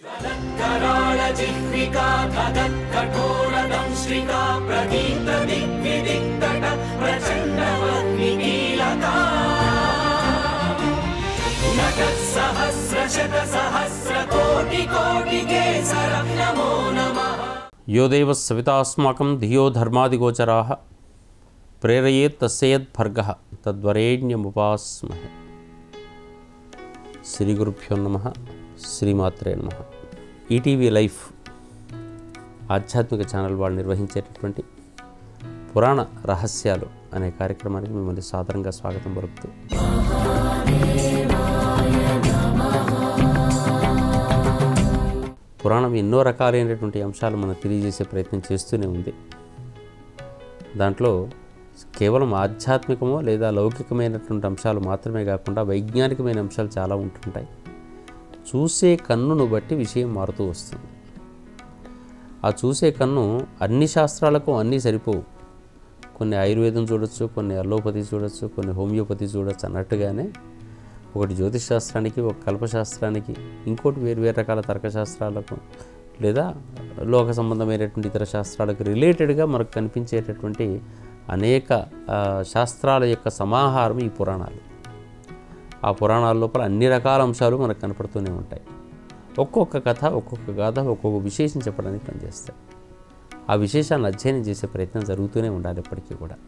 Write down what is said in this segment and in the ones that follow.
कराळजिह्विका धगत्कठोरदंश्रिका प्रदीप्तदिग्विदिक्तट प्रचण्डवह्निकीलका नटसहस्रशतसहस्रकोटिकोटिकेसरं नमो नमः యో దేవ సవితాస్మాకం ధియో ధర్మాదిగోచరా ప్రేరయేత్ తస్యద్భర్గ తద్వరేణ్యముపాస్మహే శ్రీ గురుభ్యో నమ శ్రీమాత్రే నమ ఈటీవీ లైఫ్ ఆధ్యాత్మిక ఛానల్ వాళ్ళు నిర్వహించేటటువంటి పురాణ రహస్యాలు అనే కార్యక్రమానికి మిమ్మల్ని సాదరంగా స్వాగతం పలుకుతూ పురాణం ఎన్నో రకాలైనటువంటి అంశాలు మనకు తెలియజేసే ప్రయత్నం చేస్తూనే ఉంది దాంట్లో కేవలం ఆధ్యాత్మికమో లేదా లౌకికమైనటువంటి అంశాలు మాత్రమే కాకుండా వైజ్ఞానికమైన అంశాలు చాలా ఉంటుంటాయి చూసే కన్నును బట్టి విషయం మారుతూ వస్తుంది ఆ చూసే కన్ను అన్ని శాస్త్రాలకు అన్నీ సరిపోవు కొన్ని ఆయుర్వేదం చూడొచ్చు కొన్ని అల్లోపతి చూడొచ్చు కొన్ని హోమియోపతి చూడొచ్చు అన్నట్టుగానే ఒకటి జ్యోతిష్ శాస్త్రానికి ఒక కల్పశాస్త్రానికి ఇంకోటి వేరు వేరు రకాల తర్కశాస్త్రాలకు లేదా లోక సంబంధమైనటువంటి ఇతర శాస్త్రాలకు రిలేటెడ్గా మనకు కనిపించేటటువంటి అనేక ఆ, శాస్త్రాల యొక్క సమాహారం ఈ పురాణాలు ఆ పురాణాల లోపల అన్ని రకాల అంశాలు మనకు కనపడుతూనే ఉంటాయి ఒక్కొక్క కథ ఒక్కొక్క గాథ ఒక్కొక్క విశేషం చెప్పడానికి పనిచేస్తాయి ఆ విశేషాలను అధ్యయనం చేసే ప్రయత్నం జరుగుతూనే ఉండాలి ఎప్పటికీ కూడా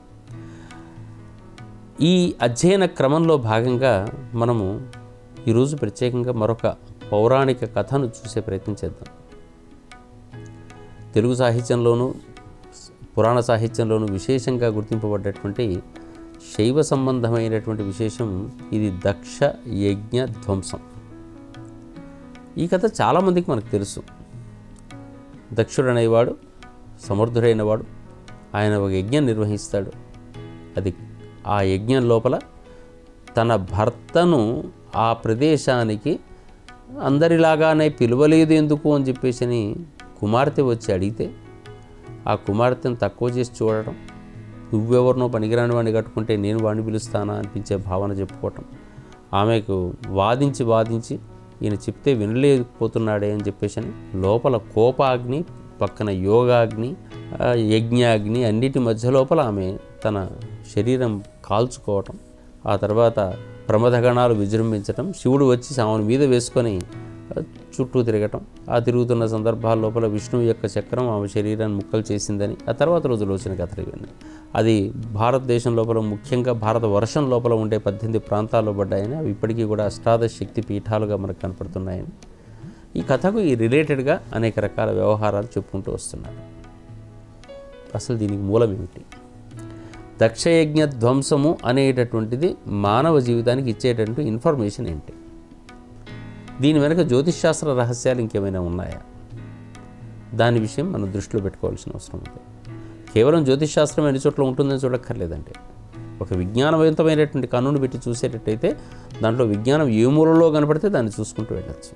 ఈ అధ్యయన క్రమంలో భాగంగా మనము ఈరోజు ప్రత్యేకంగా మరొక పౌరాణిక కథను చూసే ప్రయత్నం చేద్దాం తెలుగు సాహిత్యంలోనూ పురాణ సాహిత్యంలోనూ విశేషంగా గుర్తింపబడ్డటువంటి శైవ సంబంధమైనటువంటి విశేషం ఇది దక్ష యజ్ఞ ధ్వంసం ఈ కథ చాలామందికి మనకు తెలుసు దక్షుడు అనేవాడు సమర్థుడైన వాడు ఆయన ఒక యజ్ఞం నిర్వహిస్తాడు అది ఆ యజ్ఞం లోపల తన భర్తను ఆ ప్రదేశానికి అందరిలాగానే పిలవలేదు ఎందుకు అని చెప్పేసి అని కుమార్తె వచ్చి అడిగితే ఆ కుమార్తెను తక్కువ చేసి చూడటం నువ్వెవరినో పనికిరాని వాడిని కట్టుకుంటే నేను వాడిని పిలుస్తానా అనిపించే భావన చెప్పుకోవటం ఆమెకు వాదించి వాదించి ఈయన చెప్తే వినలేకపోతున్నాడే అని చెప్పేసి అని లోపల కోపాగ్ని పక్కన యోగాగ్ని ఆ, యజ్ఞాగ్ని అన్నిటి మధ్య లోపల ఆమె తన శరీరం కాల్చుకోవటం ఆ తర్వాత ప్రమథగణాలు విజృంభించటం శివుడు వచ్చి ఆమెను మీద వేసుకొని ఆ, చుట్టూ తిరగటం ఆ తిరుగుతున్న సందర్భాల లోపల విష్ణువు యొక్క చక్రం ఆమె శరీరాన్ని ముక్కలు చేసిందని ఆ తర్వాత రోజులు వచ్చిన కథలు ఇవన్నీ అది భారతదేశం లోపల ముఖ్యంగా భారత వర్షం లోపల ఉండే పద్దెనిమిది ప్రాంతాల్లో పడ్డాయని అవి ఇప్పటికీ కూడా అష్టాదశ శక్తి పీఠాలుగా మనకు కనపడుతున్నాయని ఈ కథకు ఈ రిలేటెడ్గా అనేక రకాల వ్యవహారాలు చెప్పుకుంటూ వస్తున్నారు అసలు దీనికి మూలం ఏమిటి దక్షయజ్ఞ ధ్వంసము అనేటటువంటిది మానవ జీవితానికి ఇచ్చేటటువంటి ఇన్ఫర్మేషన్ ఏంటి దీని వెనక జ్యోతిష్శాస్త్ర రహస్యాలు ఇంకేమైనా ఉన్నాయా దాని విషయం మనం దృష్టిలో పెట్టుకోవాల్సిన అవసరం ఉంది కేవలం జ్యోతిష్శాస్త్రం ఎన్ని చోట్ల ఉంటుందని చూడక్కర్లేదండి ఒక విజ్ఞానవంతమైనటువంటి కన్నును పెట్టి చూసేటట్టయితే దాంట్లో విజ్ఞానం ఏ మూలలో కనపడితే దాన్ని చూసుకుంటూ వెళ్ళచ్చు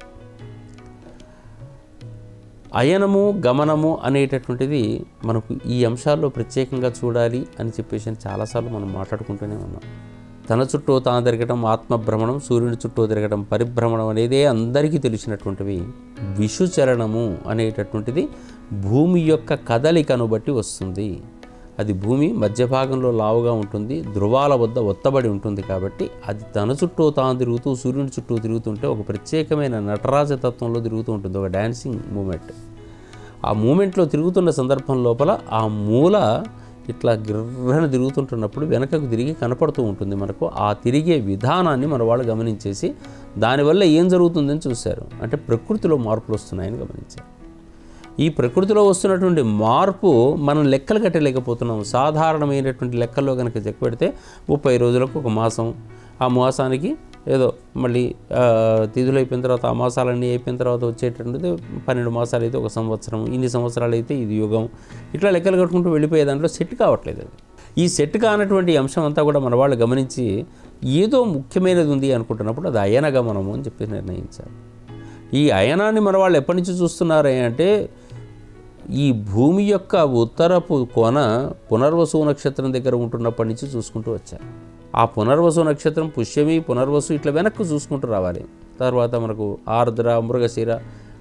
అయనము గమనము అనేటటువంటిది మనకు ఈ అంశాల్లో ప్రత్యేకంగా చూడాలి అని చెప్పేసి అని చాలాసార్లు మనం మాట్లాడుకుంటూనే ఉన్నాం తన చుట్టూ తాను తిరగడం ఆత్మభ్రమణం సూర్యుని చుట్టూ తిరగడం పరిభ్రమణం అనేదే అందరికీ తెలిసినటువంటివి విషుచరణము అనేటటువంటిది భూమి యొక్క కదలికను బట్టి వస్తుంది అది భూమి మధ్య భాగంలో లావుగా ఉంటుంది ధృవాల వద్ద ఒత్తబడి ఉంటుంది కాబట్టి అది తన చుట్టూ తాను తిరుగుతూ సూర్యుని చుట్టూ తిరుగుతుంటే ఒక ప్రత్యేకమైన నటరాజ తత్వంలో తిరుగుతూ ఉంటుంది ఒక డాన్సింగ్ మూమెంట్ ఆ మూమెంట్లో తిరుగుతున్న సందర్భం లోపల ఆ మూల ఇట్లా గిర్రన తిరుగుతుంటున్నప్పుడు వెనకకు తిరిగి కనపడుతూ ఉంటుంది మనకు ఆ తిరిగే విధానాన్ని మన వాళ్ళు గమనించేసి దానివల్ల ఏం జరుగుతుందని చూశారు అంటే ప్రకృతిలో మార్పులు వస్తున్నాయని గమనించారు ఈ ప్రకృతిలో వస్తున్నటువంటి మార్పు మనం లెక్కలు కట్టలేకపోతున్నాం సాధారణమైనటువంటి లెక్కల్లో కనుక చెక్ పెడితే ముప్పై రోజులకు ఒక మాసం ఆ మాసానికి ఏదో మళ్ళీ ఆ, తిథులు అయిపోయిన తర్వాత ఆ మాసాలన్నీ అయిపోయిన తర్వాత వచ్చేటటువంటిది పన్నెండు మాసాలు అయితే ఒక సంవత్సరం ఇన్ని సంవత్సరాలు అయితే ఇది యుగం ఇట్లా లెక్కలు కట్టుకుంటూ వెళ్ళిపోయే దాంట్లో సెట్ కావట్లేదు అది ఈ సెట్ కానటువంటి అంశం అంతా కూడా మన వాళ్ళు గమనించి ఏదో ముఖ్యమైనది ఉంది అనుకుంటున్నప్పుడు అది అయన గమనము అని చెప్పి నిర్ణయించారు ఈ అయనాన్ని మన వాళ్ళు ఎప్పటి నుంచి చూస్తున్నారు అంటే ఈ భూమి యొక్క ఉత్తరపు కొన పునర్వసు నక్షత్రం దగ్గర ఉంటున్నప్పటి నుంచి చూసుకుంటూ వచ్చారు ఆ పునర్వసు నక్షత్రం పుష్యమి పునర్వసు ఇట్లా వెనక్కు చూసుకుంటూ రావాలి తర్వాత మనకు ఆర్ద్ర మృగశిర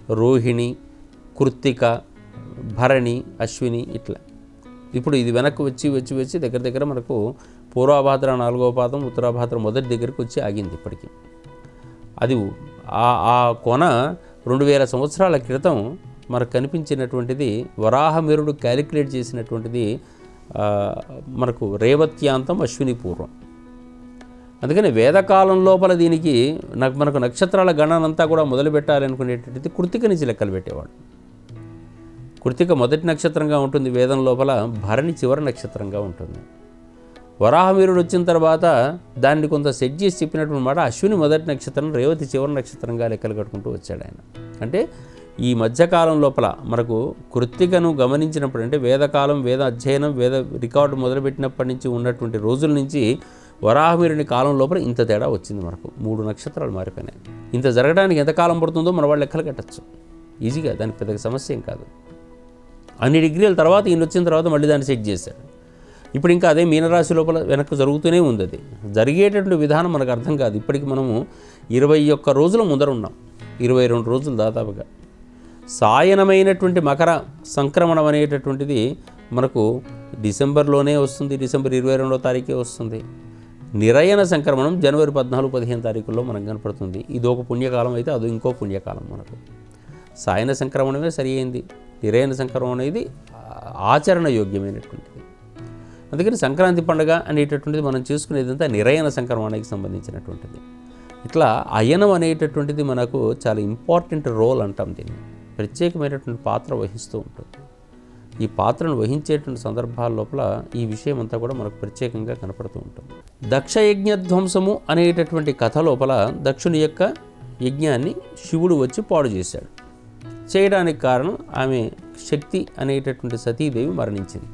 రోహిణి కృత్తిక భరణి అశ్విని ఇట్లా ఇప్పుడు ఇది వెనక్కి వచ్చి వచ్చి వచ్చి దగ్గర దగ్గర మనకు పూర్వాభాద్ర నాలుగవ పాదం ఉత్తరాభాద్ర మొదటి దగ్గరికి వచ్చి ఆగింది ఇప్పటికి అది ఆ ఆ కొన రెండు వేల సంవత్సరాల క్రితం మనకు కనిపించినటువంటిది వరాహమిరుడు క్యాలిక్యులేట్ చేసినటువంటిది ఆ, మనకు రేవత్యాంతం అశ్విని పూర్వం అందుకని వేదకాలం లోపల దీనికి నాకు మనకు నక్షత్రాల గణనంతా కూడా మొదలు పెట్టాలి అనుకునేటువంటిది కృతిక నుంచి లెక్కలు పెట్టేవాడు కృతిక మొదటి నక్షత్రంగా ఉంటుంది వేదం లోపల భరణి చివరి నక్షత్రంగా ఉంటుంది వరాహవీరుడు వచ్చిన తర్వాత దాన్ని కొంత సెట్ చేసి చెప్పినటువంటి మాట అశ్విని మొదటి నక్షత్రం రేవతి చివరి నక్షత్రంగా లెక్కలు కట్టుకుంటూ వచ్చాడు ఆయన అంటే ఈ మధ్యకాలం లోపల మనకు కృత్తికను గమనించినప్పుడు అంటే వేదకాలం వేద అధ్యయనం వేద రికార్డు మొదలుపెట్టినప్పటి నుంచి ఉన్నటువంటి రోజుల నుంచి వరాహవీరుని కాలం లోపల ఇంత తేడా వచ్చింది మనకు మూడు నక్షత్రాలు మారిపోయినాయి ఇంత జరగడానికి ఎంత కాలం పడుతుందో మన వాళ్ళు లెక్కలు కట్టచ్చు ఈజీగా దానికి పెద్దగా సమస్య ఏం కాదు అన్ని డిగ్రీల తర్వాత ఈయన వచ్చిన తర్వాత మళ్ళీ దాన్ని సెట్ చేశాడు ఇప్పుడు ఇంకా అదే మీనరాశి లోపల వెనక్కి జరుగుతూనే ఉంది అది జరిగేటటువంటి విధానం మనకు అర్థం కాదు ఇప్పటికి మనము ఇరవై ఒక్క రోజుల ముందర ఉన్నాం ఇరవై రెండు రోజులు దాదాపుగా సాయనమైనటువంటి మకర సంక్రమణం అనేటటువంటిది మనకు డిసెంబర్లోనే వస్తుంది డిసెంబర్ ఇరవై రెండో తారీఖే వస్తుంది నిరయన సంక్రమణం జనవరి పద్నాలుగు పదిహేను తారీఖుల్లో మనకు కనపడుతుంది ఇది ఒక పుణ్యకాలం అయితే అది ఇంకో పుణ్యకాలం మనకు సాయన సంక్రమణమే సరి అయింది నిరయన సంక్రమణం అనేది ఆచరణ యోగ్యమైనటువంటిది అందుకని సంక్రాంతి పండుగ అనేటటువంటిది మనం చేసుకునేదంతా నిరయన సంక్రమణానికి సంబంధించినటువంటిది ఇట్లా అయనం అనేటటువంటిది మనకు చాలా ఇంపార్టెంట్ రోల్ అంటాం దీన్ని ప్రత్యేకమైనటువంటి పాత్ర వహిస్తూ ఉంటుంది ఈ పాత్రను వహించేటువంటి సందర్భాల లోపల ఈ విషయం అంతా కూడా మనకు ప్రత్యేకంగా కనపడుతూ ఉంటుంది దక్ష యజ్ఞ ధ్వంసము అనేటటువంటి కథ లోపల దక్షుని యొక్క యజ్ఞాన్ని శివుడు వచ్చి పాడు చేశాడు చేయడానికి కారణం ఆమె శక్తి అనేటటువంటి సతీదేవి మరణించింది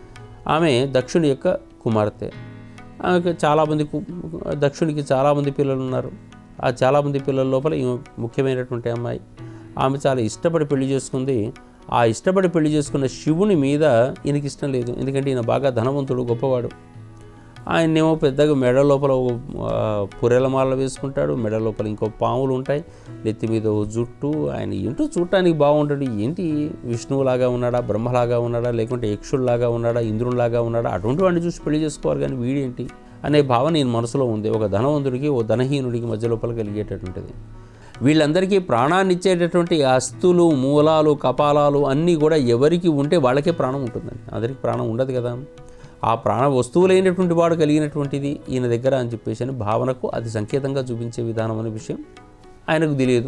ఆమె దక్షుని యొక్క కుమార్తె ఆమెకు చాలామంది కు- దక్షునికి చాలామంది పిల్లలు ఉన్నారు ఆ చాలామంది పిల్లల లోపల ఈమె ముఖ్యమైనటువంటి అమ్మాయి ఆమె చాలా ఇష్టపడి పెళ్లి చేసుకుంది ఆ ఇష్టపడి పెళ్లి చేసుకున్న శివుని మీద ఈయనకి ఇష్టం లేదు ఎందుకంటే ఈయన బాగా ధనవంతుడు గొప్పవాడు ఆయన్నేమో పెద్దగా మెడ లోపల ఒక ఆ, పురెలమాల వేసుకుంటాడు మెడ లోపల ఇంకో పాములు ఉంటాయి నెత్తి మీద ఓ జుట్టు ఆయన ఏంటో చూడటానికి బాగుంటాడు ఏంటి విష్ణువులాగా ఉన్నాడా బ్రహ్మలాగా ఉన్నాడా లేకుంటే యక్షుల్లాగా ఉన్నాడా ఇంద్రునిలాగా ఉన్నాడా అటువంటి వాడిని చూసి పెళ్లి చేసుకోవాలి కానీ వీడేంటి అనే భావన ఈయన మనసులో ఉంది ఒక ధనవంతుడికి ఓ ధనహీనుడికి మధ్య లోపల కలిగేటటువంటిది వీళ్ళందరికీ ప్రాణాన్ని ఇచ్చేటటువంటి అస్తులు మూలాలు కపాలాలు అన్నీ కూడా ఎవరికి ఉంటే వాళ్ళకే ప్రాణం ఉంటుందండి అందరికి ప్రాణం ఉండదు కదా ఆ ప్రాణ వస్తువులైనటువంటి వాడు కలిగినటువంటిది ఈయన దగ్గర అని చెప్పేసి అని భావనకు అది సంకేతంగా చూపించే విధానం అనే విషయం ఆయనకు తెలియదు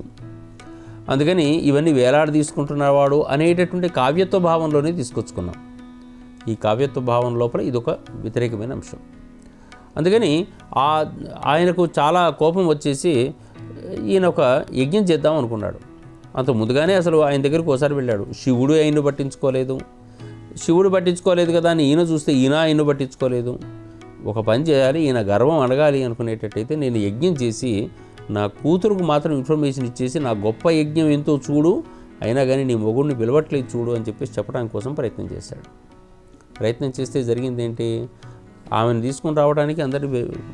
అందుకని ఇవన్నీ వేలాడ తీసుకుంటున్నవాడు అనేటటువంటి కావ్యత్వ భావంలోనే తీసుకొచ్చుకున్నాం ఈ కావ్యత్వ భావం లోపల ఇదొక వ్యతిరేకమైన అంశం అందుకని ఆ ఆయనకు చాలా కోపం వచ్చేసి ఈయన ఒక యజ్ఞం చేద్దాం అనుకున్నాడు అంత ముందుగానే అసలు ఆయన దగ్గరికి ఒకసారి వెళ్ళాడు శివుడు ఆయన్ను పట్టించుకోలేదు శివుడు పట్టించుకోలేదు కదా అని ఈయన చూస్తే ఈయన ఆయన్ను పట్టించుకోలేదు ఒక పని చేయాలి ఈయన గర్వం అడగాలి అనుకునేటట్టయితే నేను యజ్ఞం చేసి నా కూతురుకు మాత్రం ఇన్ఫర్మేషన్ ఇచ్చేసి నా గొప్ప యజ్ఞం ఎంతో చూడు అయినా కానీ నీ మొగుడిని పిలవట్లేదు చూడు అని చెప్పేసి చెప్పడానికి కోసం ప్రయత్నం చేశాడు ప్రయత్నం చేస్తే జరిగింది ఏంటి ఆమెను తీసుకుని రావడానికి అందరి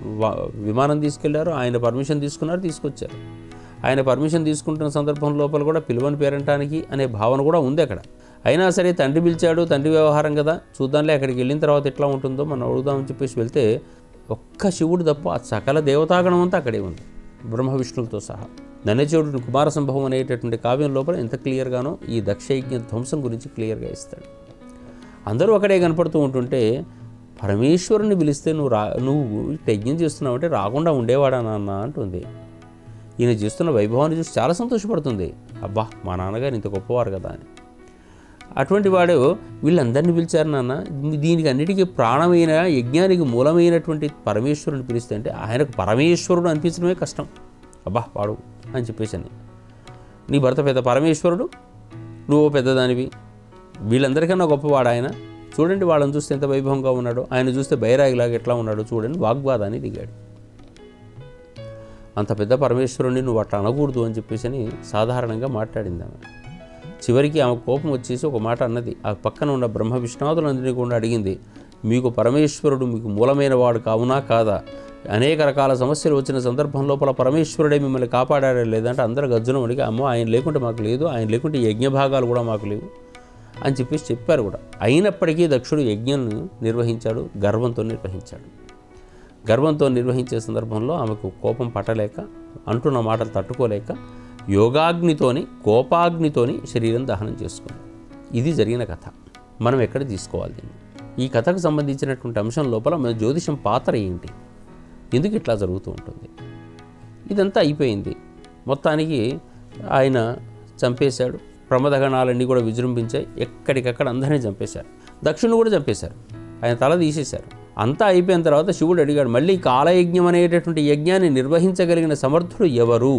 విమానం తీసుకెళ్లారు ఆయన పర్మిషన్ తీసుకున్నారు తీసుకొచ్చారు ఆయన పర్మిషన్ తీసుకుంటున్న సందర్భం లోపల కూడా పిలువని పేరంటానికి అనే భావన కూడా ఉంది అక్కడ అయినా సరే తండ్రి పిలిచాడు తండ్రి వ్యవహారం కదా చూద్దాంలే అక్కడికి వెళ్ళిన తర్వాత ఎట్లా ఉంటుందో మనం అడుగుదామని చెప్పేసి వెళ్తే ఒక్క శివుడు తప్ప ఆ సకల దేవతాగణం అంతా అక్కడే ఉంది బ్రహ్మ విష్ణువులతో సహా నన్నచేవుడిని కుమార సంభవం అనేటటువంటి కావ్యం లోపల ఎంత క్లియర్గానో ఈ దక్షయజ్ఞ ధ్వంసం గురించి క్లియర్గా ఇస్తాడు అందరూ అక్కడే కనపడుతూ ఉంటుంటే పరమేశ్వరుని పిలిస్తే నువ్వు రా నువ్వు ఇట్లా యజ్ఞం చేస్తున్నావు అంటే రాకుండా ఉండేవాడా నాన్న అంటుంది ఈయన చేస్తున్న వైభవాన్ని చూసి చాలా సంతోషపడుతుంది అబ్బా మా నాన్నగారు ఇంత గొప్పవారు కదా అని అటువంటి వాడు వీళ్ళందరినీ పిలిచారు నాన్న దీనికి అన్నిటికీ ప్రాణమైన యజ్ఞానికి మూలమైనటువంటి పరమేశ్వరుని పిలిస్తే అంటే ఆయనకు పరమేశ్వరుడు అనిపించడమే కష్టం అబ్బా వాడు అని చెప్పేసి అని నీ భర్త పెద్ద పరమేశ్వరుడు నువ్వు పెద్దదానివి వీళ్ళందరికన్నా గొప్పవాడు ఆయన చూడండి వాళ్ళని చూస్తే ఎంత వైభవంగా ఉన్నాడో ఆయన చూస్తే బైరాగిలాగా ఎట్లా ఉన్నాడో చూడండి వాగ్వాదాన్ని దిగాడు అంత పెద్ద పరమేశ్వరుని నువ్వు అట్లా అనకూడదు అని చెప్పేసి అని సాధారణంగా మాట్లాడింది ఆమె చివరికి ఆమె కోపం వచ్చేసి ఒక మాట అన్నది ఆ పక్కన ఉన్న బ్రహ్మ విష్ణాదులందరినీ కూడా అడిగింది మీకు పరమేశ్వరుడు మీకు మూలమైన వాడు కావునా కాదా అనేక రకాల సమస్యలు వచ్చిన సందర్భం లోపల పరమేశ్వరుడే మిమ్మల్ని కాపాడారా లేదంటే అందరూ గర్జనం అడిగి అమ్మో ఆయన లేకుంటే మాకు లేదు ఆయన లేకుంటే ఈ యజ్ఞ భాగాలు కూడా మాకు లేవు అని చెప్పేసి చెప్పారు కూడా అయినప్పటికీ దక్షుడు యజ్ఞం నిర్వహించాడు గర్వంతో నిర్వహించాడు గర్వంతో నిర్వహించే సందర్భంలో ఆమెకు కోపం పట్టలేక అంటున్న మాటలు తట్టుకోలేక యోగాగ్నితోని కోపాగ్నితోని శరీరం దహనం చేసుకుంది ఇది జరిగిన కథ మనం ఎక్కడ తీసుకోవాలి దీన్ని ఈ కథకు సంబంధించినటువంటి అంశం లోపల మన జ్యోతిషం పాత్ర ఏంటి ఎందుకు ఇట్లా జరుగుతూ ఉంటుంది ఇదంతా అయిపోయింది మొత్తానికి ఆయన చంపేశాడు ప్రమదగణాలన్నీ కూడా విజృంభించాయి ఎక్కడికక్కడ అందరినీ చంపేశారు దక్షిణుడు కూడా చంపేశారు ఆయన తల తీసేశారు అంతా అయిపోయిన తర్వాత శివుడు అడిగాడు మళ్ళీ కాలయజ్ఞం అనేటటువంటి యజ్ఞాన్ని నిర్వహించగలిగిన సమర్థుడు ఎవరు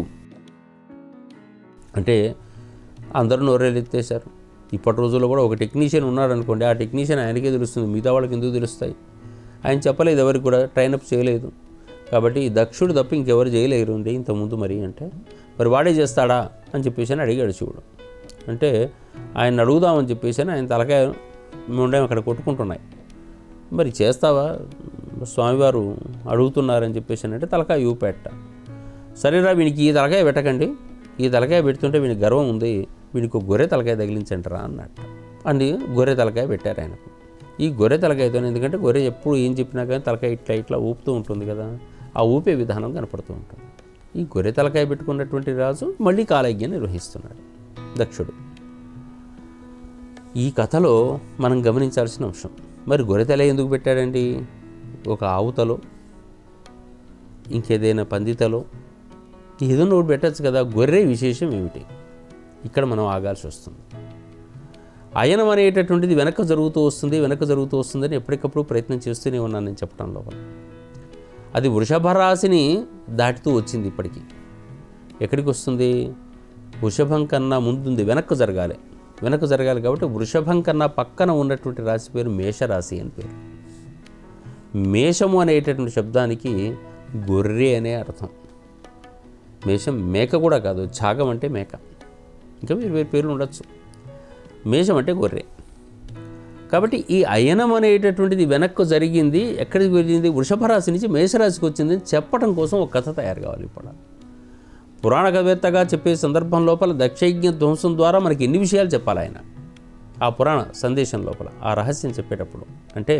అంటే అందరూ నోరేలెత్తేశారు ఇప్పటి రోజుల్లో కూడా ఒక టెక్నీషియన్ ఉన్నాడు అనుకోండి ఆ టెక్నీషియన్ ఆయనకే తెలుస్తుంది మిగతా వాళ్ళకి ఎందుకు తెలుస్తాయి ఆయన చెప్పలేదు ఎవరికి కూడా ట్రైనప్ చేయలేదు కాబట్టి ఈ దక్షుడు తప్ప ఇంకెవరు చేయలేరు అండి ఇంతకుముందు మరి అంటే మరి వాడే చేస్తాడా అని చెప్పేసి అని అడిగాడు శివుడు అంటే ఆయన అడుగుదామని చెప్పేసి అని ఆయన తలకాయ ఉండేవి అక్కడ కొట్టుకుంటున్నాయి మరి చేస్తావా స్వామివారు అడుగుతున్నారని చెప్పేసి అని అంటే తలకాయ ఊపెట్ట సరేరా వీనికి ఈ తలకాయ పెట్టకండి ఈ తలకాయ పెడుతుంటే వీనికి గర్వం ఉంది వీనికి ఒక గొర్రె తలకాయ తగిలించంటారా అన్నట్టు అని గొర్రె తలకాయ పెట్టారు ఆయనకు ఈ గొర్రె తలకాయతో ఎందుకంటే గొర్రె ఎప్పుడు ఏం చెప్పినా కానీ తలకాయ ఇట్లా ఇట్లా ఊపుతూ ఉంటుంది కదా ఆ ఊపే విధానం కనపడుతూ ఉంటుంది ఈ గొర్రె తలకాయ పెట్టుకున్నటువంటి రాజు మళ్ళీ కాలయజ్ఞం నిర్వహిస్తున్నాడు దక్షుడు ఈ కథలో మనం గమనించాల్సిన అంశం మరి గొర్రె తల ఎందుకు పెట్టాడండి ఒక ఆవుతలో ఇంకేదైనా పందితలో ఏదైనా ఒకటి పెట్టచ్చు కదా గొర్రె విశేషం ఏమిటి ఇక్కడ మనం ఆగాల్సి వస్తుంది అయనం అనేటటువంటిది వెనక జరుగుతూ వస్తుంది వెనక జరుగుతూ వస్తుందని ఎప్పటికప్పుడు ప్రయత్నం చేస్తూనే ఉన్నాను నేను చెప్పడం లోపల అది వృషభ రాశిని దాటుతూ వచ్చింది ఇప్పటికీ ఎక్కడికి వస్తుంది వృషభం కన్నా ముందుంది వెనక్కు జరగాలి వెనక్కు జరగాలి కాబట్టి వృషభం కన్నా పక్కన ఉన్నటువంటి రాశి పేరు మేషరాశి అని పేరు మేషము అనేటటువంటి శబ్దానికి గొర్రె అనే అర్థం మేషం మేక కూడా కాదు ఛాగం అంటే మేక ఇంకా వేరు వేరు పేర్లు ఉండొచ్చు మేషం అంటే గొర్రె కాబట్టి ఈ అయనం అనేటటువంటిది వెనక్కు జరిగింది ఎక్కడికి వెళ్ళింది వృషభ రాశి నుంచి మేషరాశికి వచ్చింది అని చెప్పడం కోసం ఒక కథ తయారు కావాలి ఇప్పుడు పురాణ కవేత్తగా చెప్పే సందర్భం లోపల దక్షయజ్ఞ ధ్వంసం ద్వారా మనకి ఎన్ని విషయాలు చెప్పాలి ఆయన ఆ పురాణ సందేశం లోపల ఆ రహస్యం చెప్పేటప్పుడు అంటే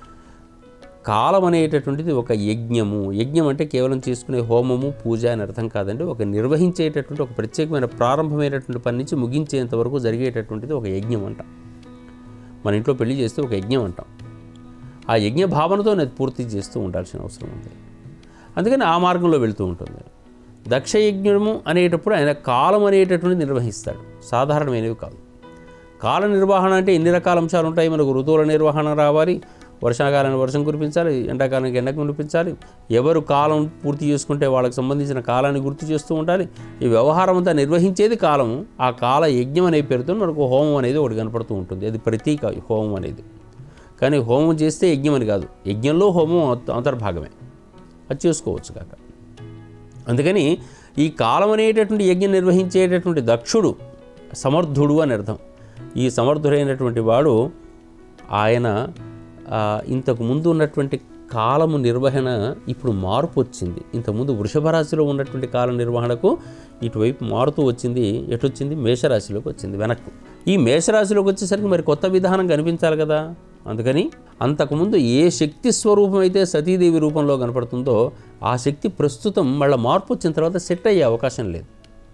కాలం అనేటటువంటిది ఒక యజ్ఞము యజ్ఞం అంటే కేవలం చేసుకునే హోమము పూజ అని అర్థం కాదండి ఒక నిర్వహించేటటువంటి ఒక ప్రత్యేకమైన ప్రారంభమైనటువంటి పని నుంచి ముగించేంత వరకు జరిగేటటువంటిది ఒక యజ్ఞం అంటాం మన ఇంట్లో పెళ్లి చేస్తే ఒక యజ్ఞం అంటాం ఆ యజ్ఞ భావనతో అది పూర్తి చేస్తూ ఉండాల్సిన అవసరం ఉంది అందుకని ఆ మార్గంలో వెళ్తూ ఉంటుంది దక్షయజ్ఞము అనేటప్పుడు ఆయన కాలం అనేటటువంటిది నిర్వహిస్తాడు సాధారణమైనవి కాదు కాల నిర్వహణ అంటే ఎన్ని రకాల అంశాలు ఉంటాయి మనకు ఋతువుల నిర్వహణ రావాలి వర్షాకాలానికి వర్షం కురిపించాలి ఎండాకాలానికి ఎండ కురిపించాలి ఎవరు కాలం పూర్తి చేసుకుంటే వాళ్ళకి సంబంధించిన కాలాన్ని గుర్తు చేస్తూ ఉండాలి ఈ వ్యవహారం అంతా నిర్వహించేది కాలము ఆ కాల యజ్ఞం అనే పేరుతో మనకు హోమం అనేది ఒకటి కనపడుతూ ఉంటుంది అది ప్రతీక ఈ హోమం అనేది కానీ హోమం చేస్తే యజ్ఞం అని కాదు యజ్ఞంలో హోమం అంత- అంతర్భాగమే అది చేసుకోవచ్చు కాక అందుకని ఈ కాలం అనేటటువంటి యజ్ఞం నిర్వహించేటటువంటి దక్షుడు సమర్థుడు అని అర్థం ఈ సమర్థుడైనటువంటి వాడు ఆయన ఆ, ఇంతకు ముందు ఉన్నటువంటి కాలము నిర్వహణ ఇప్పుడు మార్పు వచ్చింది ఇంతకుముందు వృషభ రాశిలో ఉన్నటువంటి కాల నిర్వహణకు ఇటువైపు మారుతూ వచ్చింది ఎటు వచ్చింది మేషరాశిలోకి వచ్చింది వెనక్కు ఈ మేషరాశిలోకి వచ్చేసరికి మరి కొత్త విధానం కనిపించాలి కదా అందుకని అంతకుముందు ఏ శక్తి స్వరూపం అయితే సతీదేవి రూపంలో కనపడుతుందో ఆ శక్తి ప్రస్తుతం మళ్ళీ మార్పు వచ్చిన తర్వాత సెట్ అయ్యే అవకాశం లేదు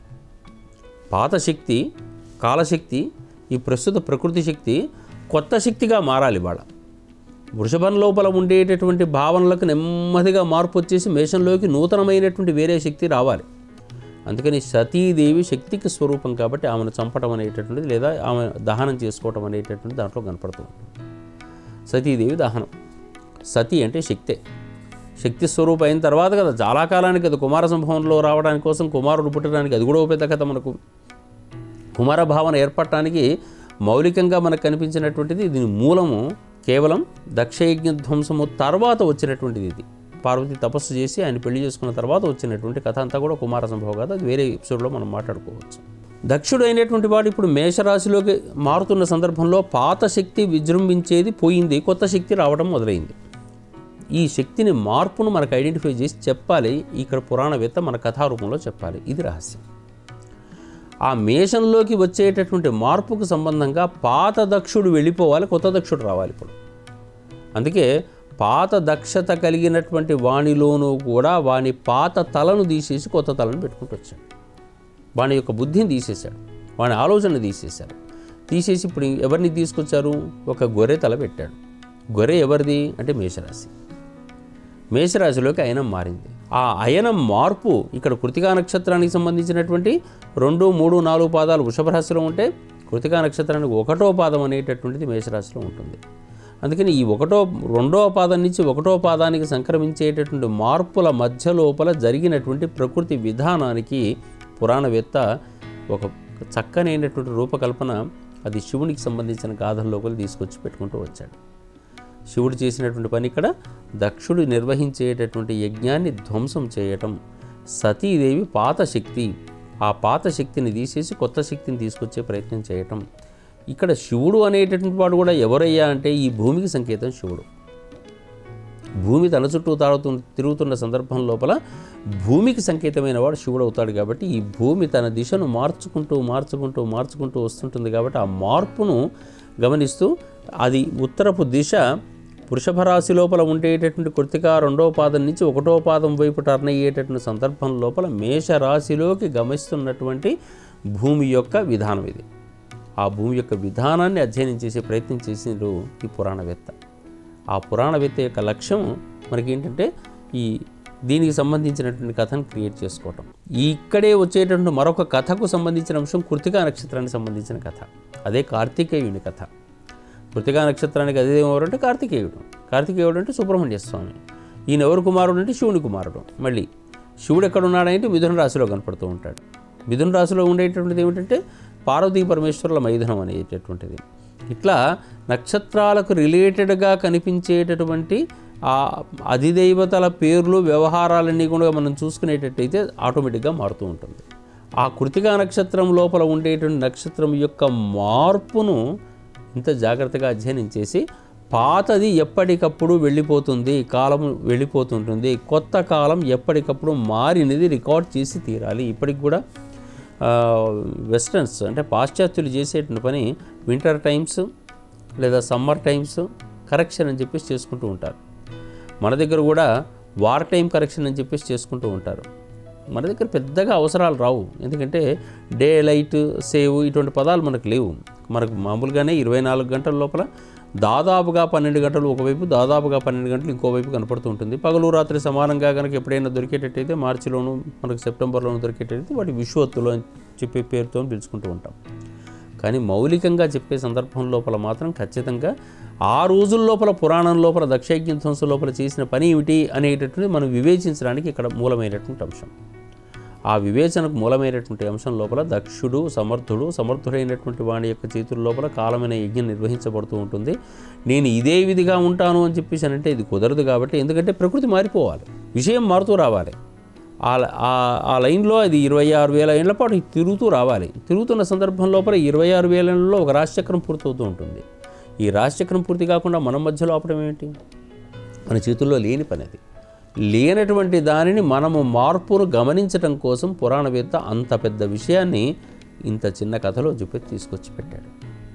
పాత శక్తి కాలశక్తి ఈ ప్రస్తుత ప్రకృతి శక్తి కొత్త శక్తిగా మారాలి వాళ్ళ వృషభం లోపల ఉండేటటువంటి భావనలకు నెమ్మదిగా మార్పు వచ్చేసి మేషంలోకి నూతనమైనటువంటి వేరే శక్తి రావాలి అందుకని సతీదేవి శక్తికి స్వరూపం కాబట్టి ఆమెను చంపడం అనేటటువంటిది లేదా ఆమె దహనం చేసుకోవటం అనేటటువంటి దాంట్లో కనపడుతుంది సతీదేవి దహనం సతీ అంటే శక్తే శక్తి స్వరూపం అయిన తర్వాత కదా చాలా కాలానికి అది కుమార సంభవంలో రావడానికి కోసం కుమారుడు పుట్టడానికి అది కూడా ఒక పెద్ద కథ మనకు కుమార భావన ఏర్పడటానికి మౌలికంగా మనకు కనిపించినటువంటిది దీని మూలము కేవలం దక్షయజ్ఞ ధ్వంసము తర్వాత వచ్చినటువంటిది ఇది పార్వతి తపస్సు చేసి ఆయన పెళ్లి చేసుకున్న తర్వాత వచ్చినటువంటి కథ అంతా కూడా కుమార సంభవం కాదు అది వేరే ఎపిసోడ్లో మనం మాట్లాడుకోవచ్చు దక్షుడు అయినటువంటి వాడు ఇప్పుడు మేషరాశిలోకి మారుతున్న సందర్భంలో పాత శక్తి విజృంభించేది పోయింది కొత్త శక్తి రావడం మొదలైంది ఈ శక్తిని మార్పును మనకు ఐడెంటిఫై చేసి చెప్పాలి ఇక్కడ పురాణవేత్త మన కథారూపంలో చెప్పాలి ఇది రహస్యం ఆ మేషంలోకి వచ్చేటటువంటి మార్పుకు సంబంధంగా పాత దక్షుడు వెళ్ళిపోవాలి కొత్త దక్షుడు రావాలి ఇప్పుడు అందుకే పాత దక్షత కలిగినటువంటి వాణిలోనూ కూడా వాని పాత తలను తీసేసి కొత్త తలను పెట్టుకుంటూ వచ్చాడు వాని యొక్క బుద్ధిని తీసేశాడు వాని ఆలోచన తీసేశాడు తీసేసి ఇప్పుడు ఎవరిని తీసుకొచ్చారు ఒక గొర్రె తల పెట్టాడు గొర్రె ఎవరిది అంటే మేషరాశి మేషరాశిలోకి అయనం మారింది ఆ అయనం మార్పు ఇక్కడ కృతికా నక్షత్రానికి సంబంధించినటువంటి రెండు మూడు నాలుగు పాదాలు వృషభ రాశిలో ఉంటే కృతికా నక్షత్రానికి ఒకటో పాదం అనేటటువంటిది మేషరాశిలో ఉంటుంది అందుకని ఈ ఒకటో రెండో పాదం నుంచి ఒకటో పాదానికి సంక్రమించేటటువంటి మార్పుల మధ్య లోపల జరిగినటువంటి ప్రకృతి విధానానికి పురాణవేత్త ఒక చక్కనైనటువంటి రూపకల్పన అది శివునికి సంబంధించిన గాథల్లోకి తీసుకొచ్చి పెట్టుకుంటూ వచ్చాడు శివుడు చేసినటువంటి పని ఇక్కడ దక్షుడు నిర్వహించేటటువంటి యజ్ఞాన్ని ధ్వంసం చేయటం సతీదేవి పాత శక్తి ఆ పాత శక్తిని తీసేసి కొత్త శక్తిని తీసుకొచ్చే ప్రయత్నం చేయటం ఇక్కడ శివుడు అనేటటువంటి వాడు కూడా ఎవరయ్యా అంటే ఈ భూమికి సంకేతం శివుడు భూమి తన చుట్టూ తాడుతు తిరుగుతున్న సందర్భం లోపల భూమికి సంకేతమైన వాడు శివుడు అవుతాడు కాబట్టి ఈ భూమి తన దిశను మార్చుకుంటూ మార్చుకుంటూ మార్చుకుంటూ వస్తుంటుంది కాబట్టి ఆ మార్పును గమనిస్తూ అది ఉత్తరపు దిశ వృషభ రాశి లోపల ఉండేటటువంటి కృతిక రెండో పాదం నుంచి ఒకటో పాదం వైపు టర్న్ అయ్యేటటువంటి సందర్భం లోపల మేష రాశిలోకి గమిస్తున్నటువంటి భూమి యొక్క విధానం ఇది ఆ భూమి యొక్క విధానాన్ని అధ్యయనం చేసే ప్రయత్నం చేసిండు ఈ పురాణవేత్త ఆ పురాణవేత్త యొక్క లక్ష్యం మనకి ఏంటంటే ఈ దీనికి సంబంధించినటువంటి కథను క్రియేట్ చేసుకోవటం ఈ ఇక్కడే వచ్చేటటువంటి మరొక కథకు సంబంధించిన అంశం కృతికా నక్షత్రానికి సంబంధించిన కథ అదే కార్తికేయుని కథ కృతికా నక్షత్రానికి అదే ఎవరు అంటే కార్తికేయుడు కార్తికేయుడు అంటే సుబ్రహ్మణ్య స్వామి ఈయన ఎవరు కుమారుడు అంటే శివుని కుమారుడు మళ్ళీ శివుడు ఎక్కడ ఉన్నాడంటే మిథున రాశిలో కనపడుతూ ఉంటాడు మిథున రాశిలో ఉండేటటువంటిది ఏమిటంటే పార్వతీ పరమేశ్వరుల మైథునం అనేటటువంటిది ఇట్లా నక్షత్రాలకు రిలేటెడ్గా కనిపించేటటువంటి ఆ అధిదైవతల పేర్లు వ్యవహారాలన్నీ కూడా మనం చూసుకునేటట్టయితే ఆటోమేటిక్గా మారుతూ ఉంటుంది ఆ కృతికా నక్షత్రం లోపల ఉండేటువంటి నక్షత్రం యొక్క మార్పును ఇంత జాగ్రత్తగా అధ్యయనం చేసి పాతది ఎప్పటికప్పుడు వెళ్ళిపోతుంది కాలం వెళ్ళిపోతుంటుంది కొత్త కాలం ఎప్పటికప్పుడు మారినది రికార్డ్ చేసి తీరాలి ఇప్పటికి కూడా ఆ, వెస్టర్న్స్ అంటే పాశ్చాత్యులు చేసేటువంటి పని వింటర్ టైమ్స్ లేదా సమ్మర్ టైమ్స్ కరెక్షన్ అని చెప్పేసి చేసుకుంటూ ఉంటారు మన దగ్గర కూడా వార్ టైం కరెక్షన్ అని చెప్పేసి చేసుకుంటూ ఉంటారు మన దగ్గర పెద్దగా అవసరాలు రావు ఎందుకంటే డే లైట్ సేవ్ ఇటువంటి పదాలు మనకు లేవు మనకు మామూలుగానే ఇరవై నాలుగు గంటల లోపల దాదాపుగా పన్నెండు గంటలు ఒకవైపు దాదాపుగా పన్నెండు గంటలు ఇంకోవైపు కనపడుతూ ఉంటుంది పగలు రాత్రి సమానంగా కనుక ఎప్పుడైనా దొరికేటట్టయితే మార్చిలోను మనకు సెప్టెంబర్లోను దొరికేటట్టయితే వాటి విశ్వత్తులు అని చెప్పే పేరుతో పిలుచుకుంటూ ఉంటాం కానీ మౌలికంగా చెప్పే సందర్భం లోపల మాత్రం ఖచ్చితంగా ఆ రోజుల లోపల పురాణం లోపల దక్షయజ్ఞ ధ్వంసం లోపల చేసిన పని ఏమిటి అనేటటువంటి మనం వివేచించడానికి ఇక్కడ మూలమైనటువంటి అంశం ఆ వివేచనకు మూలమైనటువంటి అంశం లోపల దక్షుడు సమర్థుడు సమర్థుడైనటువంటి వాడి యొక్క చేతుల లోపల కాలమైన యజ్ఞం నిర్వహించబడుతూ ఉంటుంది నేను ఇదే విధిగా ఉంటాను అని చెప్పేసి అంటే ఇది కుదరదు కాబట్టి ఎందుకంటే ప్రకృతి మారిపోవాలి విషయం మారుతూ రావాలి ఆ ఆ- ఆ లైన్లో అది ఇరవై ఆరు వేల ఏళ్ల పాటు తిరుగుతూ రావాలి తిరుగుతున్న సందర్భం లోపల ఇరవై ఆరు వేలలో ఒక రాశిచక్రం పూర్తవుతూ ఉంటుంది ఈ రాశిచక్రం పూర్తి కాకుండా మన మధ్యలో ఆపడం ఏమిటి మన చేతుల్లో లేని పని అది లేనటువంటి దానిని మనము మార్పును గమనించడం కోసం పురాణవేత్త అంత పెద్ద విషయాన్ని ఇంత చిన్న కథలో చూపి తీసుకొచ్చి పెట్టాడు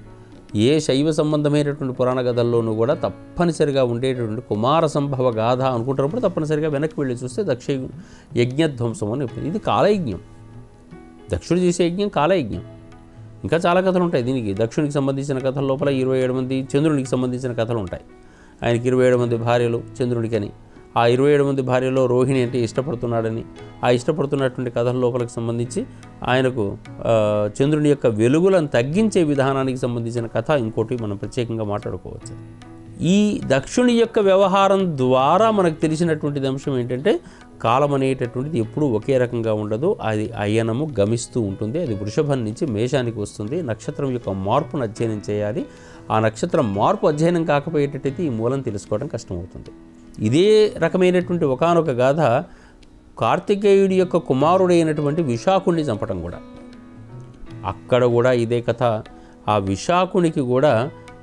ఏ శైవ సంబంధమైనటువంటి పురాణ కథల్లోనూ కూడా తప్పనిసరిగా ఉండేటటువంటి కుమార సంభవ గాథ అనుకుంటున్నప్పుడు తప్పనిసరిగా వెనక్కి వెళ్ళి చూస్తే దక్ష యజ్ఞధ్వంసం అని చెప్తుంది. ఇది కాలయజ్ఞం దక్షుడు చేసే యజ్ఞం కాలయజ్ఞం ఇంకా చాలా కథలు ఉంటాయి దీనికి దక్షునికి సంబంధించిన కథల లోపల ఇరవై ఏడు మంది చంద్రునికి సంబంధించిన కథలు ఉంటాయి ఆయనకి ఇరవై ఏడు మంది భార్యలు చంద్రుడికని ఆ ఇరవై ఏడు మంది భార్యలో రోహిణి అంటే ఇష్టపడుతున్నాడని ఆ ఇష్టపడుతున్నటువంటి కథల లోపలికి సంబంధించి ఆయనకు ఆ, చంద్రుని యొక్క వెలుగులను తగ్గించే విధానానికి సంబంధించిన కథ ఇంకోటి మనం ప్రత్యేకంగా మాట్లాడుకోవచ్చు ఈ దక్షుని యొక్క వ్యవహారం ద్వారా మనకు తెలిసినటువంటి అంశం ఏంటంటే కాలం అనేటటువంటిది ఎప్పుడూ ఒకే రకంగా ఉండదు అది అయనము గమిస్తూ ఉంటుంది అది వృషభం నుంచి మేషానికి వస్తుంది నక్షత్రం యొక్క మార్పును అధ్యయనం చేయాలి ఆ నక్షత్రం మార్పు అధ్యయనం కాకపోయేటట్టయితే ఈ మూలం తెలుసుకోవడం కష్టమవుతుంది ఇదే రకమైనటువంటి ఒకానొక గాథ కార్తికేయుడి యొక్క కుమారుడైనటువంటి విశాఖుణ్ణి చంపడం కూడా అక్కడ కూడా ఇదే కథ ఆ విశాఖునికి కూడా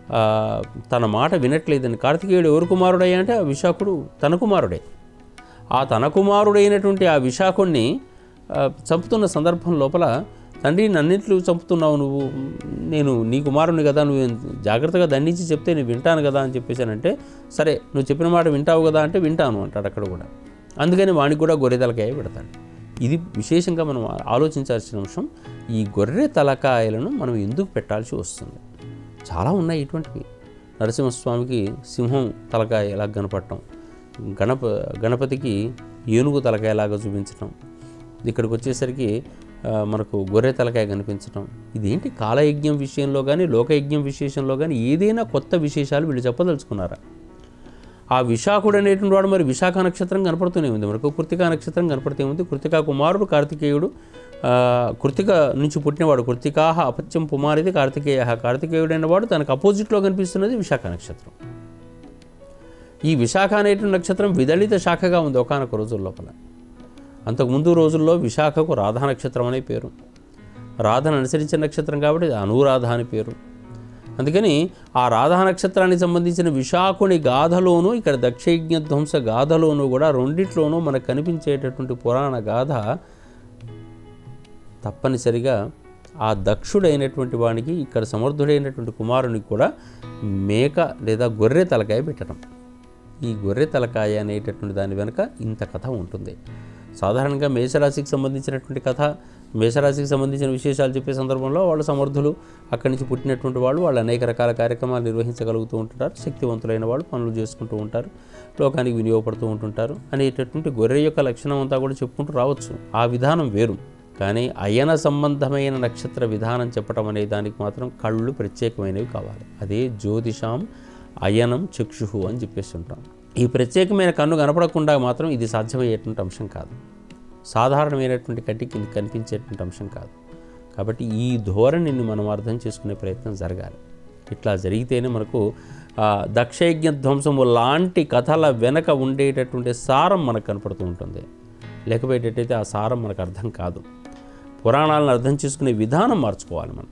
ఆ, తన మాట వినట్లేదని కార్తికేయుడు ఎవరు కుమారుడయ్యా అంటే ఆ విశాఖుడు తన కుమారుడే ఆ తన కుమారుడైనటువంటి ఆ విశాఖుణ్ణి ఆ, చంపుతున్న సందర్భం లోపల తండ్రి నన్నిట్లు చంపుతున్నావు నువ్వు నేను నీ కుమారుని కదా నువ్వు జాగ్రత్తగా దండించి చెప్తే నేను వింటాను కదా అని చెప్పేసానంటే సరే నువ్వు చెప్పిన మాట వింటావు కదా అంటే వింటాను అంటాడు అక్కడ కూడా అందుకని వానికి కూడా గొర్రె తలకాయ పెడతాడు ఇది విశేషంగా మనం ఆలోచించాల్సిన అంశం ఈ గొర్రె తలకాయలను మనం ఎందుకు పెట్టాల్సి వస్తుంది చాలా ఉన్నాయి ఇటువంటివి నరసింహస్వామికి సింహం తలకాయ ఎలా కనపడటం గణప గణపతికి ఏనుగు తలకాయలాగా చూపించటం ఇక్కడికి వచ్చేసరికి ఆ, మనకు గొర్రె తలకాయ కనిపించటం ఇదేంటి కాలయజ్ఞం విషయంలో కానీ లోకయజ్ఞం విశేషంలో కానీ ఏదైనా కొత్త విశేషాలు వీళ్ళు చెప్పదలుచుకున్నారా ఆ విశాఖుడు అనేటువంటి వాడు మరి విశాఖ నక్షత్రం కనపడుతూనే ఉంది మనకు కృతికా నక్షత్రం కనపడుతూ ఉంది కృతికా కుమారుడు కార్తికేయుడు ఆ, కృతిక నుంచి పుట్టినవాడు కృతికాహ అపత్యం పుమారిది కార్తికేయ కార్తికేయుడైన వాడు తనకు అపోజిట్లో కనిపిస్తున్నది విశాఖ నక్షత్రం ఈ విశాఖ అనేటువంటి నక్షత్రం విదళిత శాఖగా ఉంది ఒకనొక రోజుల లోపల అంతకుముందు రోజుల్లో విశాఖకు రాధా నక్షత్రం అనే పేరు రాధను అనుసరించిన నక్షత్రం కాబట్టి అది అనురాధ అని పేరు అందుకని ఆ రాధా నక్షత్రానికి సంబంధించిన విశాఖుని గాథలోనూ ఇక్కడ దక్షయజ్ఞ ధ్వంస గాథలోనూ కూడా రెండిట్లోనూ మనకు కనిపించేటటువంటి పురాణ గాథ తప్పనిసరిగా ఆ దక్షుడైనటువంటి వానికి ఇక్కడ సమర్థుడైనటువంటి కుమారునికి కూడా మేక లేదా గొర్రె తలకాయ పెట్టడం ఈ గొర్రె తలకాయ అనేటటువంటి దాని వెనుక ఇంత కథ ఉంటుంది సాధారణంగా మేషరాశికి సంబంధించినటువంటి కథ మేషరాశికి సంబంధించిన విశేషాలు చెప్పే సందర్భంలో వాళ్ళు సమర్థులు అక్కడి నుంచి పుట్టినటువంటి వాళ్ళు వాళ్ళు అనేక రకాల కార్యక్రమాలు నిర్వహించగలుగుతూ ఉంటుంటారు శక్తివంతులైన వాళ్ళు పనులు చేసుకుంటూ ఉంటారు లోకానికి వినియోగపడుతూ ఉంటుంటారు అనేటటువంటి గొర్రె యొక్క లక్షణం అంతా కూడా చెప్పుకుంటూ రావచ్చు ఆ విధానం వేరు కానీ అయన సంబంధమైన నక్షత్ర విధానం చెప్పడం అనే దానికి మాత్రం కళ్ళు ప్రత్యేకమైనవి కావాలి అదే జ్యోతిషాం అయనం చక్షుహు అని చెప్పేసి ఉంటాం ఈ ప్రత్యేకమైన కన్ను కనపడకుండా మాత్రం ఇది సాధ్యమయ్యేటువంటి అంశం కాదు సాధారణమైనటువంటి కంటికి ఇది కనిపించేటువంటి అంశం కాదు కాబట్టి ఈ ధోరణిని మనం అర్థం చేసుకునే ప్రయత్నం జరగాలి ఇట్లా జరిగితేనే మనకు ఆ, దక్షయజ్ఞ ధ్వంసము లాంటి కథల వెనక ఉండేటటువంటి సారం మనకు కనపడుతూ ఉంటుంది లేకపోయేటట్టయితే ఆ సారం మనకు అర్థం కాదు పురాణాలను అర్థం చేసుకునే విధానం మార్చుకోవాలి మనం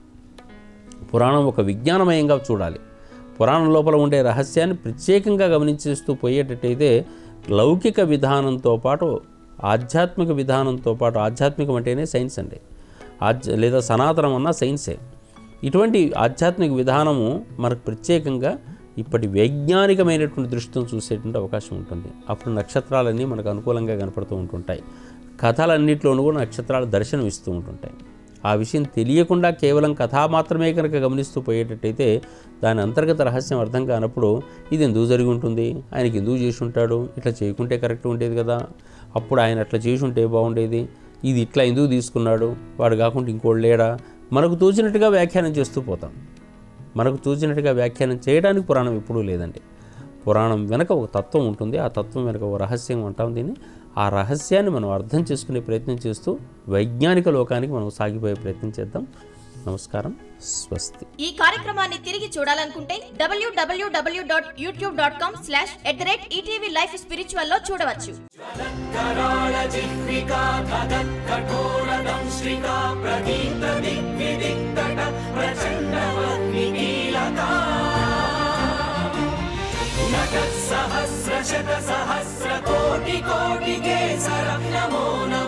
పురాణం ఒక విజ్ఞానమయంగా చూడాలి పురాణం లోపల ఉండే రహస్యాన్ని ప్రత్యేకంగా గమనించేస్తూ పోయేటట్టయితే లౌకిక విధానంతో పాటు ఆధ్యాత్మిక విధానంతో పాటు ఆధ్యాత్మికం అంటేనే సైన్స్ అండి ఆధ్య లేదా సనాతనం అన్న సైన్సే ఇటువంటి ఆధ్యాత్మిక విధానము మనకు ప్రత్యేకంగా ఇప్పటి వైజ్ఞానికమైనటువంటి దృష్టితో చూసేటువంటి అవకాశం ఉంటుంది అప్పుడు నక్షత్రాలన్నీ మనకు అనుకూలంగా కనపడుతూ ఉంటుంటాయి కథలన్నింటిలోనూ కూడా నక్షత్రాలు దర్శనం ఇస్తూ ఉంటుంటాయి ఆ విషయం తెలియకుండా కేవలం కథ మాత్రమే కనుక గమనిస్తూ పోయేటట్టయితే దాని అంతర్గత రహస్యం అర్థం కానప్పుడు ఇది ఎందుకు జరిగి ఉంటుంది ఆయనకి ఎందుకు చేసి ఉంటాడు ఇట్లా చేయకుంటే కరెక్ట్ ఉండేది కదా అప్పుడు ఆయన అట్లా చేసి ఉంటే బాగుండేది ఇది ఇట్లా ఎందుకు తీసుకున్నాడు వాడు కాకుండా ఇంకోటి లేడా మనకు తోచినట్టుగా వ్యాఖ్యానం చేస్తూ పోతాం మనకు తోచినట్టుగా వ్యాఖ్యానం చేయడానికి పురాణం ఎప్పుడూ లేదండి పురాణం వెనక ఒక తత్వం ఉంటుంది ఆ తత్వం వెనక ఒక రహస్యం అంటాం దీన్ని ఆ రహస్యాన్ని మనం అర్థం చేసుకునే ప్రయత్నం చేస్తూ వైజ్ఞానిక లోకానికి మనం సాగిపోయే ప్రయత్నం చేద్దాం నమస్కారం స్వస్తి ఈ కార్యక్రమాన్ని తిరిగి చూడాలనుకుంటే WWW dot YouTube dot com slash at the rate ETV life spiritual లో చూడవచ్చు कराळजिह्विका कठोरदंश्रिका प्रदीप्तदिग्विदिक्तट प्रचण्डवह्निकीलका नटः सहस्रशतसहस्रकोटिकोटिकेसरं नमो नमः